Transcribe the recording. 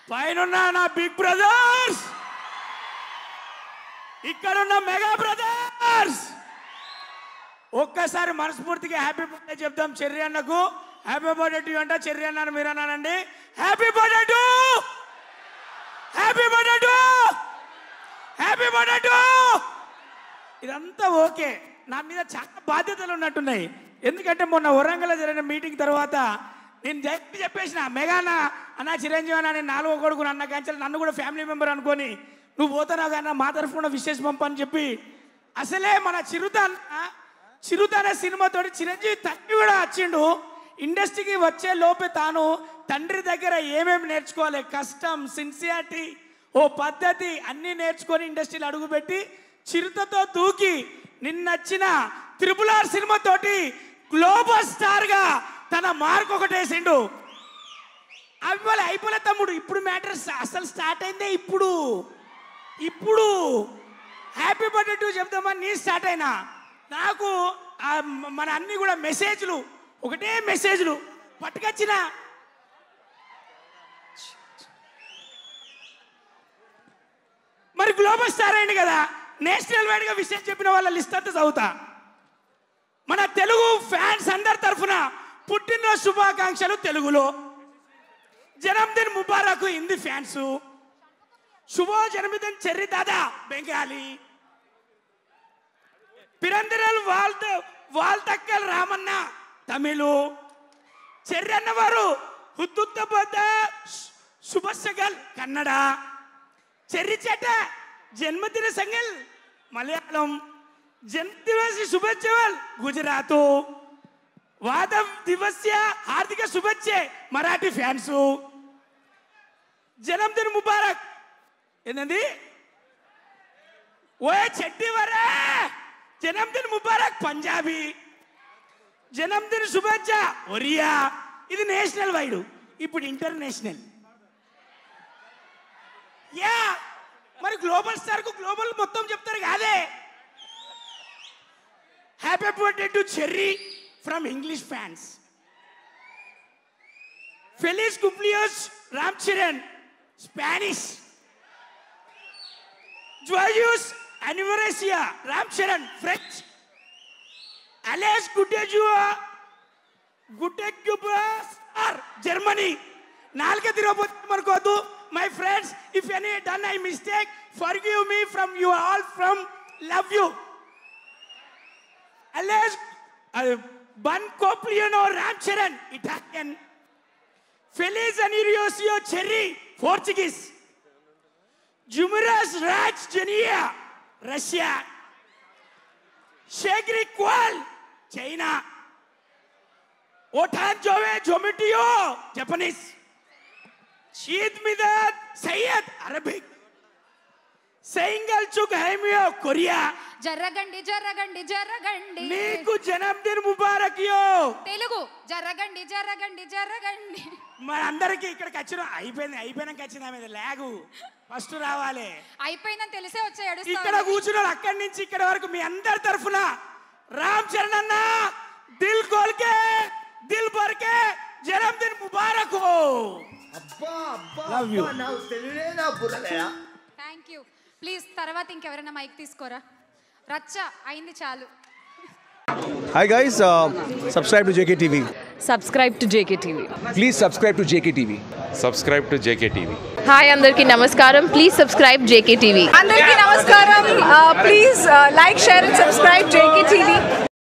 పైనున్న నా big brothers ఇక్కడున్న మెగా బ్రదర్స్ ఒక్కసారి మనస్ఫూర్తిగా హ్యాపీ బర్త్డే చెప్దాం చెర్రి అన్నకు హ్యాపీ బర్త్డే టు అంట చెర్రి అన్నాను మీరు అన్నానండి happy birthday to happy birthday to happy birthday to ఇదంతా ఓకే నా మీద చాలా బాధ్యతలు ఉన్నట్టున్నాయి ఎందుకంటే మొన్న వరంగల్లో జరిగిన మీటింగ్ తర్వాత నేను డైరెక్ట్ చెప్పేసిన మెగాన అన్న చిరంజీవి అన్న నేను నాలుగో కొడుకు అన్న కంచెలు నన్ను కూడా ఫ్యామిలీ మెంబర్ అనుకొని నువ్వు పోతున్నావు కానీ మా తరఫున విశేష పంపని చెప్పి అసలే మన చిరుత అన్న చిరుత అనే సినిమాతోటి చిరంజీవి తండ్రి కూడా వచ్చిండు ఇండస్ట్రీకి వచ్చే లోపే తాను తండ్రి దగ్గర ఏమేమి నేర్చుకోవాలి కష్టం సిన్సియారిటీ ఓ పద్ధతి అన్నీ నేర్చుకొని ఇండస్ట్రీలో అడుగుపెట్టి చిరుతతో దూకి నిన్నచ్చిన త్రిపుల్ ఆర్ సినిమాతోటి గ్లోబల్ స్టార్ గా తన మార్క్ ఒకటేసిండు అవ్వాలి అయిపోలే తమ్ముడు ఇప్పుడు మ్యాటర్ అసలు స్టార్ట్ అయిందే ఇప్పుడు ఇప్పుడు హ్యాపీ బర్త్డే టు చెప్దామని నీ స్టార్ట్ అయినా నాకు ఆ మ- మన అన్ని కూడా మెసేజ్లు ఒకటే మెసేజ్లు పట్టుకొచ్చిన మరి గ్లోబల్ స్టార్ అయింది కదా నేషనల్ వైడ్ గా విషయం చెప్పిన వాళ్ళ లిస్ట్ అంతా చదువుతా మన తెలుగు ఫ్యాన్స్ అందరి తరఫున పుట్టినరోజు శుభాకాంక్షలు తెలుగులో జన్మదిన్ ముబారక్ హిందీ ఫ్యాన్స్ శుభో జన్మదిన్ చెర్రి దాదా బెంగాలీ పిరందిరల్ వాళ్ళ వాళ్ళతక్కల్ రామన్న తమిళు చెర్రి అన్నవారు హుద్దుత్త బొద్ద శుభసగల్ కన్నడ చెర్రి చెట్ట జన్మదిన సంగల్ మలయాళం జన్మదివస్ శుభేచ్ఛవల్ గుజరాత్ వాద దివస్య హార్దిక శుభేచ్ఛే మరాఠీ ఫ్యాన్స్ జన్మదిన ముబారక్ ఏంటండి ఓయ్ చెట్టి వరే జన్మదిన ముబారక్ పంజాబీ జన్మదిన శుభేచ్ఛ ఒరియా ఇది నేషనల్ వైడ్ ఇప్పుడు ఇంటర్నేషనల్ యా మరి గ్లోబల్ స్టార్ కు గ్లోబల్ మొత్తం చెప్తారు కాదే happy birthday to Cherry from English fans ఫెలిస్ కుప్లియోస్ రామ్ చరణ్ స్పానిష్ జోయూస్ అనివరేసియా రామ్ చరణ్ ఫ్రెంచ్ అలేస్ గుడ్డెజువా గుడ్డెగ్యుబాస్ ఆర్ జర్మనీ నాలుగే తిరగబోతుంది అనుకోవద్దు my friends if any done I mistake forgive me from you all from love you అలేస్ బన్ కోప్లియనో రామ్ చరణ్ ఇటాలియన్ ఫెలిజ్ అనిరియోసియో చెర్రీ పోర్చుగీస్ జుమరస్ రాజ్ జెనియా రష్యా షేగ్రి క్వాల్ చైనా ఓఠాన్ జోవే జొమిటియో జపనీస్ షీద్ మిదద్ సయ్యద్ అరబిక్ సెయింగల్ చుక్ హైమియో కొరియా జర్రగండి జర్రగండి జర్రగండి నీకు జన్మదిన్ ముబారక్ యో తెలుగు జర్రగండి జర్రగండి జర్రగండి మనందరికి ఇక్కడికి వచ్చిన అయిపోయింది అయిపోయినాక వచ్చింది ఆమె లాగు ఫస్ట్ రావాలి అయిపోయిందని తెలిసే వచ్చే ఇక్కడ కూర్చున్నారు అక్కడి నుంచి ఇక్కడ వరకు మీ అందరి తరఫున రామ్ చరణ్ అన్న దిల్ కోల్కే దిల్ భర్కే జన్మదిన్ ముబారక్ అబ్బా అబ్బా Love you. అబ్బా, నాకు తెలియనే నా బుర్రలేదా థ్యాంక్ యూ ప్లీజ్ తర్వాత ఇంకెవరైనా మైక్ తీసుకోరా రచ్చ అయింది చాలు Hi guys, uh, subscribe to JKTV. Subscribe to JK TV Please subscribe to JKTV. subscribe to JKTV. Hi అందరికీ నమస్కారం ప్లీజ్ సబ్స్క్రైబ్ జేకే టీవీ అందరికీ నమస్కారం please like share and subscribe JK TV